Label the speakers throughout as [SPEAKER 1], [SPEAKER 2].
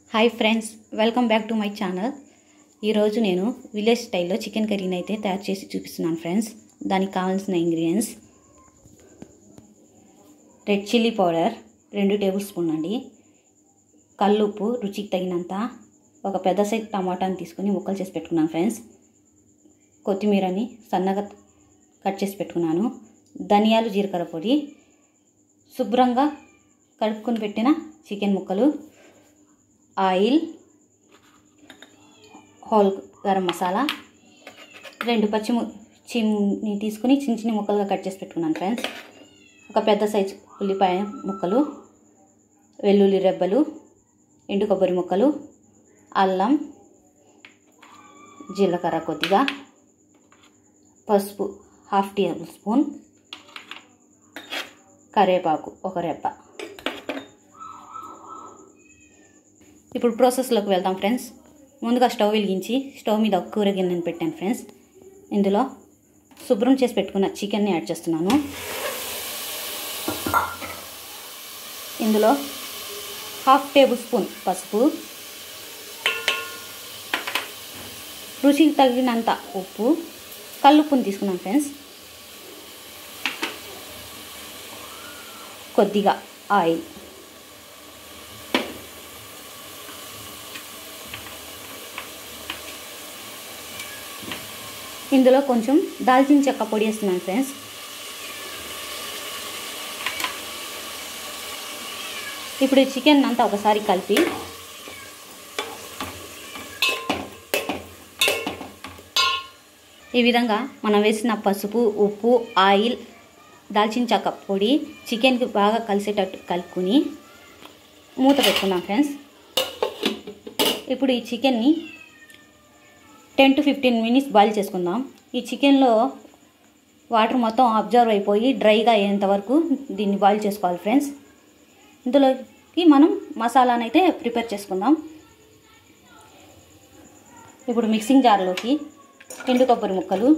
[SPEAKER 1] hi friends welcome back to my channel ఈరోజు నేను village స్టైల్లో చికెన్ కర్రీని అయితే తయారు చేసి చూపిస్తున్నాను ఫ్రెండ్స్ దానికి కావాల్సిన ఇంగ్రీడియంట్స్ రెడ్ చిల్లీ పౌడర్ రెండు టేబుల్ స్పూన్ అండి కల్లుప్పు రుచికి తగినంత ఒక పెద్ద సైజ్ టమాటాని తీసుకుని ముక్కలు చేసి పెట్టుకున్నాను ఫ్రెండ్స్ కొత్తిమీరని సన్నగా కట్ చేసి పెట్టుకున్నాను ధనియాలు జీలకర్ర పొడి శుభ్రంగా కడుక్కొని పెట్టిన చికెన్ ముక్కలు ఆయిల్ హోల్ గరం మసాలా రెండు పచ్చిమిర్చిని తీసుకుని చిన్న చిన్న ముక్కలుగా కట్ చేసి పెట్టుకున్నాను ఫ్రెండ్స్ ఒక పెద్ద సైజు ఉల్లిపాయ ముక్కలు వెల్లుల్లి రెబ్బలు ఎండు కొబ్బరి ముక్కలు అల్లం జీలకర్ర కొద్దిగా పసుపు హాఫ్ టేబుల్ స్పూన్ కరివేపాకు ఒక రెప్ప ఇప్పుడు ప్రాసెస్లోకి వెళ్దాం ఫ్రెండ్స్ ముందుగా స్టవ్ వెలిగించి స్టవ్ మీద ఒక కూర గిన్నెని పెట్టాను ఫ్రెండ్స్ ఇందులో శుభ్రం చేసి పెట్టుకున్న చికెన్ని యాడ్ చేస్తున్నాను ఇందులో హాఫ్ టేబుల్ స్పూన్ పసుపు రుచికి తగినంత ఉప్పు కల్లుప్పుని తీసుకున్నాను ఫ్రెండ్స్ కొద్దిగా ఆయిల్ ఇందులో కొంచెం దాల్చిన చెక్క పొడి వేస్తున్నాను ఫ్రెండ్స్ ఇప్పుడు ఈ చికెన్ అంతా ఒకసారి కలిపి ఈ విధంగా మనం వేసిన పసుపు ఉప్పు ఆయిల్ దాల్చిన చెక్క పొడి చికెన్కి బాగా కలిసేటట్టు కలుపుకుని మూత పెట్టుకుందాం ఫ్రెండ్స్ ఇప్పుడు ఈ చికెన్ని ten to fifteen minutes boil చేసుకుందాం ఈ చికెన్లో వాటర్ మొత్తం అబ్జర్వ్ అయిపోయి డ్రైగా అయ్యేంత వరకు దీన్ని బాయిల్ చేసుకోవాలి ఫ్రెండ్స్ ఇందులోకి మనం మసాలానైతే ప్రిపేర్ చేసుకుందాం ఇప్పుడు మిక్సింగ్ జార్లోకి ఎండు కొబ్బరి ముక్కలు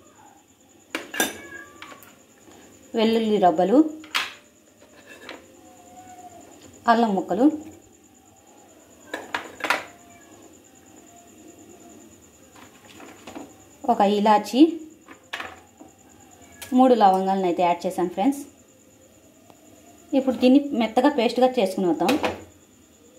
[SPEAKER 1] వెల్లుల్లి రబ్బలు అల్లం ముక్కలు ఒక ఇలాచి మూడు లవంగాలను అయితే యాడ్ చేశాను ఫ్రెండ్స్ ఇప్పుడు దీన్ని మెత్తగా పేస్ట్గా చేసుకుని వద్దాం